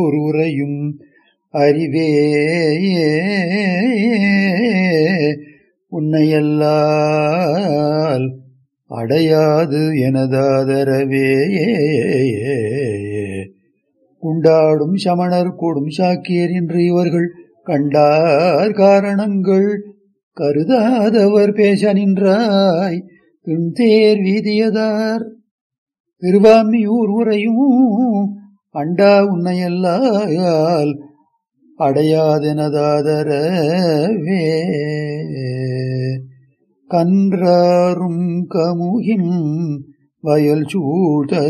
ஒருவரையும் அறிவே உன்னையல்லால் அடையாது எனதாதரவே குண்டாடும் சமணர் கூடும் சாக்கியர் என்று இவர்கள் கண்டார் காரணங்கள் கருதாதவர் பேச நின்றாய் திண்தேர் வீதியதார் திருவாமியூர் உரையும் அண்டா உன்னையல்லால் அடையாதெனதாதரவே கன்றாரும் கமுகின் வயல் சூழ்த